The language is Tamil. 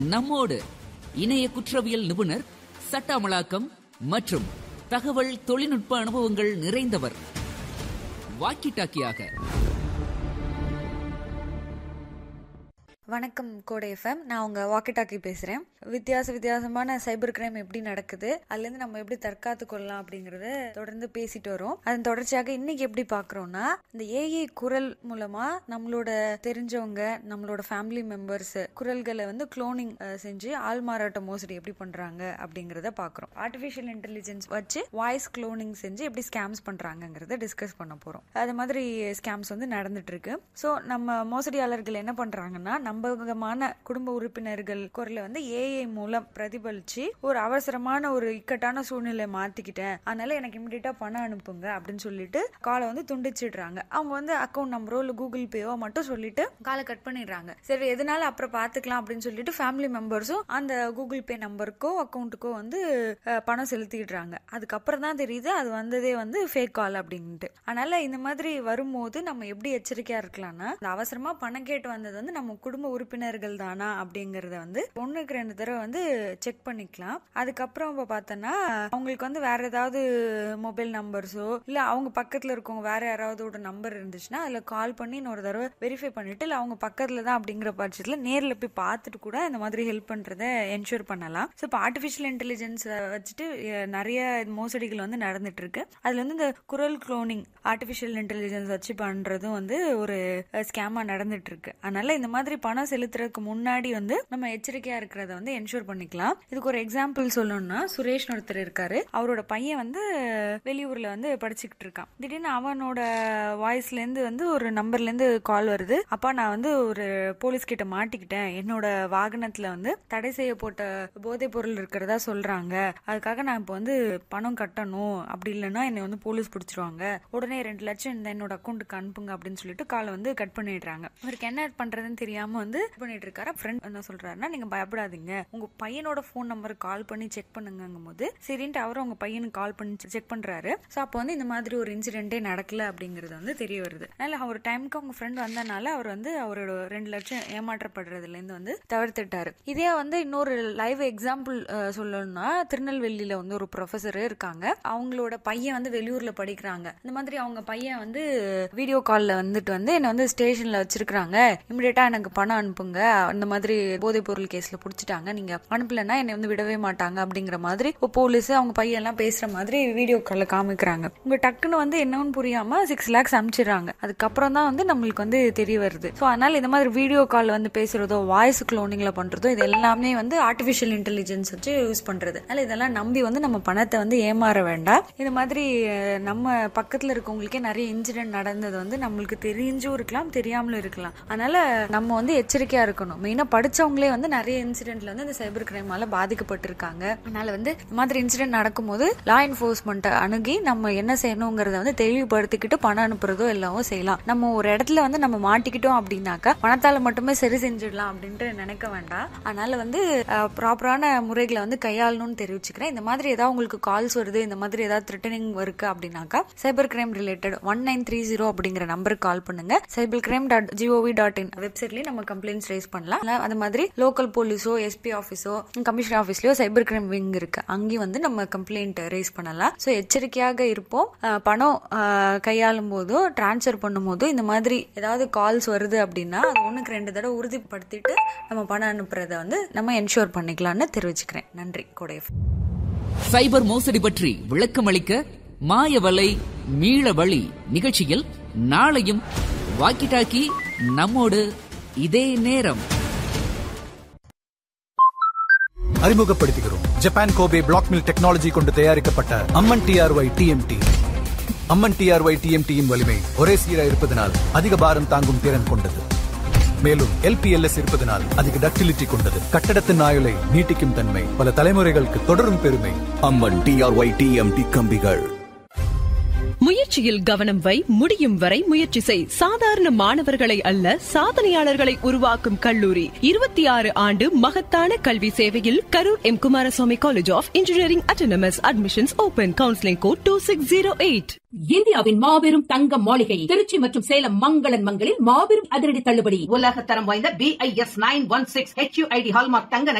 நம்மோடு இணைய குற்றவியல் நிபுணர் சட்ட அமலாக்கம் மற்றும் தகவல் தொழில்நுட்ப அனுபவங்கள் நிறைந்தவர் வாக்கி டாக்கியாக வணக்கம் கோடை எஃப்எம் நான் உங்க வாக்கி டாக்கி பேசுறேன் வித்தியாச வித்தியாசமான சைபர் கிரைம் எப்படி நடக்குது அதுல இருந்து நம்ம எப்படி தற்காத்து கொள்ளலாம் அப்படிங்கறத தொடர்ந்து பேசிட்டு வரோம் அதன் தொடர்ச்சியாக இன்னைக்கு எப்படி பாக்குறோம்னா இந்த ஏஐ குரல் மூலமா நம்மளோட தெரிஞ்சவங்க நம்மளோட ஃபேமிலி மெம்பர்ஸ் குரல்களை வந்து குளோனிங் செஞ்சு ஆள் மாறாட்ட மோசடி எப்படி பண்றாங்க அப்படிங்கறத பாக்குறோம் ஆர்டிபிஷியல் இன்டெலிஜென்ஸ் வச்சு வாய்ஸ் குளோனிங் செஞ்சு எப்படி ஸ்கேம்ஸ் பண்றாங்கங்கறத டிஸ்கஸ் பண்ண போறோம் அது மாதிரி ஸ்கேம்ஸ் வந்து நடந்துட்டு இருக்கு ஸோ நம்ம மோசடியாளர்கள் என்ன பண்றாங்கன்னா நம்பகமான குடும்ப உறுப்பினர்கள் குரலை வந்து ஏஐ மூலம் பிரதிபலிச்சு ஒரு அவசரமான ஒரு இக்கட்டான சூழ்நிலை மாத்திக்கிட்டேன் அதனால எனக்கு இமிடியட்டா பணம் அனுப்புங்க அப்படின்னு சொல்லிட்டு காலை வந்து துண்டிச்சிடுறாங்க அவங்க வந்து அக்கௌண்ட் நம்பரோ இல்ல கூகுள் பேவோ மட்டும் சொல்லிட்டு காலை கட் பண்ணிடுறாங்க சரி எதனால அப்புறம் பாத்துக்கலாம் அப்படின்னு சொல்லிட்டு ஃபேமிலி மெம்பர்ஸும் அந்த கூகுள் பே நம்பருக்கோ அக்கௌண்ட்டுக்கோ வந்து அஹ், பணம் செலுத்திடுறாங்க அதுக்கப்புறம் தான் தெரியுது அது வந்ததே வந்து ஃபேக் கால் அப்படின்ட்டு அதனால இந்த மாதிரி வரும்போது நம்ம எப்படி எச்சரிக்கையா இருக்கலாம்னா இந்த அவசரமா பணம் கேட்டு வந்தது வந்து நம்ம குடும்ப உறுப்பினர்கள் தானா அப்படிங்கறத வந்து ஒண்ணுக்கு ரெண்டு தடவை வந்து செக் பண்ணிக்கலாம் அதுக்கப்புறம் இப்ப பார்த்தோன்னா அவங்களுக்கு வந்து வேற ஏதாவது மொபைல் நம்பர்ஸோ இல்ல அவங்க பக்கத்துல இருக்கவங்க வேற யாராவது நம்பர் இருந்துச்சுன்னா அதுல கால் பண்ணி இன்னொரு தடவை வெரிஃபை பண்ணிட்டு இல்ல அவங்க பக்கத்துல தான் அப்படிங்கிற பட்சத்துல நேர்ல போய் பார்த்துட்டு கூட இந்த மாதிரி ஹெல்ப் பண்றத என்ஷூர் பண்ணலாம் ஸோ இப்போ ஆர்டிஃபிஷியல் இன்டெலிஜென்ஸ் வச்சுட்டு அஹ், நிறைய மோசடிகள் வந்து நடந்துட்டு இருக்கு அதுல வந்து இந்த குரல் குளோனிங் ஆர்டிஃபிஷியல் இன்டெலிஜென்ஸ் வச்சு பண்றதும் வந்து ஒரு ஸ்கேமா நடந்துட்டு இருக்கு அதனால இந்த மாதிரி பணம் செலுத்துறதுக்கு முன்னாடி வந்து நம்ம எச்சரிக்கையா இருக்கிறத வந்து என்ஷூர் பண்ணிக்கலாம் இதுக்கு ஒரு எக்ஸாம்பிள் சொல்லணும்னா சுரேஷ் ஒருத்தர் இருக்காரு அவரோட பையன் வந்து வெளியூர்ல வந்து படிச்சுக்கிட்டு இருக்கான் திடீர்னு அவனோட வாய்ஸ்ல இருந்து வந்து ஒரு நம்பர்ல இருந்து கால் வருது அப்பா நான் வந்து ஒரு போலீஸ் கிட்ட மாட்டிக்கிட்டேன் என்னோட வாகனத்துல வந்து தடை செய்யப்பட்ட போதைப் பொருள் இருக்கிறதா சொல்றாங்க அதுக்காக நான் இப்போ வந்து பணம் கட்டணும் அப்படி இல்லைன்னா என்னை வந்து போலீஸ் பிடிச்சிருவாங்க உடனே ரெண்டு லட்சம் இந்த என்னோட அக்கௌண்ட்டுக்கு அனுப்புங்க அப்படின்னு சொல்லிட்டு காலை வந்து கட் பண்ணிடுறாங்க அவருக்கு என்ன பண்றதுன்னு தெரியாம வந்து இது பண்ணிட்டு இருக்காரு ஃப்ரெண்ட் என்ன சொல்றாருன்னா நீங்க பயப்படாதீங்க உங்க பையனோட ஃபோன் நம்பருக்கு கால் பண்ணி செக் பண்ணுங்கும் போது சரின்ட்டு அவரும் உங்க பையனுக்கு கால் பண்ணி செக் பண்றாரு ஸோ அப்போ வந்து இந்த மாதிரி ஒரு இன்சிடென்ட்டே நடக்கல அப்படிங்கிறது வந்து தெரிய வருது அதனால அவர் டைமுக்கு அவங்க ஃப்ரெண்ட் வந்தனால அவர் வந்து அவரோட ரெண்டு லட்சம் ஏமாற்றப்படுறதுல இருந்து வந்து தவிர்த்துட்டாரு இதே வந்து இன்னொரு லைவ் எக்ஸாம்பிள் சொல்லணும்னா திருநெல்வேலியில வந்து ஒரு ப்ரொஃபஸர் இருக்காங்க அவங்களோட பையன் வந்து வெளியூர்ல படிக்கிறாங்க இந்த மாதிரி அவங்க பையன் வந்து வீடியோ கால்ல வந்துட்டு வந்து என்ன வந்து ஸ்டேஷன்ல வச்சிருக்காங்க இமிடியேட்டா எனக்கு பணம் அனுப்புங்க அந்த மாதிரி போதைப் பொருள் கேஸ்ல புடிச்சிட்டாங்க நீங்க அனுப்பலன்னா என்னை வந்து விடவே மாட்டாங்க அப்படிங்கிற மாதிரி போலீஸ் அவங்க பையன் எல்லாம் பேசுற மாதிரி வீடியோ கால்ல காமிக்கிறாங்க உங்க டக்குன்னு வந்து என்னன்னு புரியாம சிக்ஸ் லேக்ஸ் அனுப்பிச்சிடுறாங்க அதுக்கப்புறம் தான் வந்து நம்மளுக்கு வந்து தெரிய வருது ஸோ அதனால இந்த மாதிரி வீடியோ கால் வந்து பேசுறதோ வாய்ஸ் குளோனிங்ல பண்றதோ இது எல்லாமே வந்து ஆர்டிஃபிஷியல் இன்டெலிஜென்ஸ் வச்சு யூஸ் பண்றது அதனால இதெல்லாம் நம்பி வந்து நம்ம பணத்தை வந்து ஏமாற வேண்டாம் இது மாதிரி அஹ், நம்ம பக்கத்துல இருக்கவங்களுக்கே நிறைய இன்சிடென்ட் நடந்தது வந்து நம்மளுக்கு தெரிஞ்சும் இருக்கலாம் தெரியாமலும் இருக்கலாம் அதனால நம்ம வந்து எச்சரிக்கையா இருக்கணும் மெயினா படிச்சவங்களே வந்து நிறைய இன்சிடென்ட்ல வந்து இந்த சைபர் கிரைமால பாதிக்கப்பட்டிருக்காங்க அதனால வந்து இந்த மாதிரி இன்சிடென்ட் நடக்கும்போது லா என்ஃபோர்ஸ்மெண்ட் அணுகி நம்ம என்ன செய்யணுங்கிறத வந்து தெளிவுபடுத்திக்கிட்டு பணம் அனுப்புறதோ எல்லாவும் செய்யலாம் நம்ம ஒரு இடத்துல வந்து நம்ம மாட்டிக்கிட்டோம் அப்படின்னாக்கா பணத்தால மட்டுமே சரி செஞ்சிடலாம் அப்படின்ட்டு நினைக்க வேண்டாம் அதனால வந்து ப்ராப்பரான முறைகளை வந்து கையாளணும்னு தெரிவிச்சுக்கிறேன் இந்த மாதிரி ஏதாவது உங்களுக்கு கால்ஸ் வருது இந்த மாதிரி ஏதாவது த்ரெட்டனிங் இருக்கு அப்படின்னாக்கா cyber crime related one nine three zero அப்படிங்கிற நம்பருக்கு கால் பண்ணுங்க cyber crime dot gov dot in வெப்சைட்லயும் நம்ம கம்ப்ளைண்ட்ஸ் ரைஸ் பண்ணலாம் இல்ல அது மாதிரி லோக்கல் போலீஸோ எஸ்பி ஆஃபீஸோ கமிஷனர் ஆஃபீஸ்லயோ சைபர் கிரைம் விங் இருக்கு அங்கேயும் வந்து நம்ம கம்ப்ளைண்ட் ரைஸ் பண்ணலாம் ஸோ எச்சரிக்கையாக இருப்போம் அஹ், பணம் அஹ், கையாளும் போதோ டிரான்ஸ்ஃபர் பண்ணும் போதோ இந்த மாதிரி ஏதாவது கால்ஸ் வருது அப்படின்னா அது ஒண்ணுக்கு ரெண்டு தடவை உறுதிப்படுத்திட்டு நம்ம பணம் அனுப்புறத வந்து நம்ம என்ஷூர் பண்ணிக்கலாம்னு தெரிவிச்சுக்கிறேன் நன்றி கோடை சைபர் மோசடி பற்றி விளக்கம் அளிக்க மாயவலை மீள வழி நிகழ்ச்சியில் நாளையும் வாக்கி டாக்கி நம்மோடு இதே நேரம் அறிமுகப்படுத்துகிறோம் Japan Kobe black mill technology கொண்டு தயாரிக்கப்பட்ட Amman TRY TMT Amman TRY டிஎம்டியின் வலிமை ஒரே சீராக இருப்பதனால் அதிக பாரம் தாங்கும் திறன் கொண்டது மேலும் எல்பிஎல்எஸ் இருப்பதனால் அதிக டக்டிலிட்டி கொண்டது கட்டடத்தின் ஆயுளை நீட்டிக்கும் தன்மை பல தலைமுறைகளுக்கு தொடரும் பெருமை அம்மன் டிஆர்ஒய் டிஎம்டி கம்பிகள் முயற்சி முயற்சியில் கவனம் வை முடியும் வரை முயற்சி செய் சாதாரண மாணவர்களை அல்ல சாதனையாளர்களை உருவாக்கும் கல்லூரி இருபத்தி ஆறு ஆண்டு மகத்தான கல்வி சேவையில் Karur M Kumarasamy college of engineering autonomous admissions open counselling code two six zero eight இந்தியாவின் மாபெரும் தங்க மாளிகை திருச்சி மற்றும் சேலம் மங்களன் மங்களில் மாபெரும் அதிரடி தள்ளுபடி உலக தரம் வாய்ந்த BIS nine one six HUID hallmark தங்க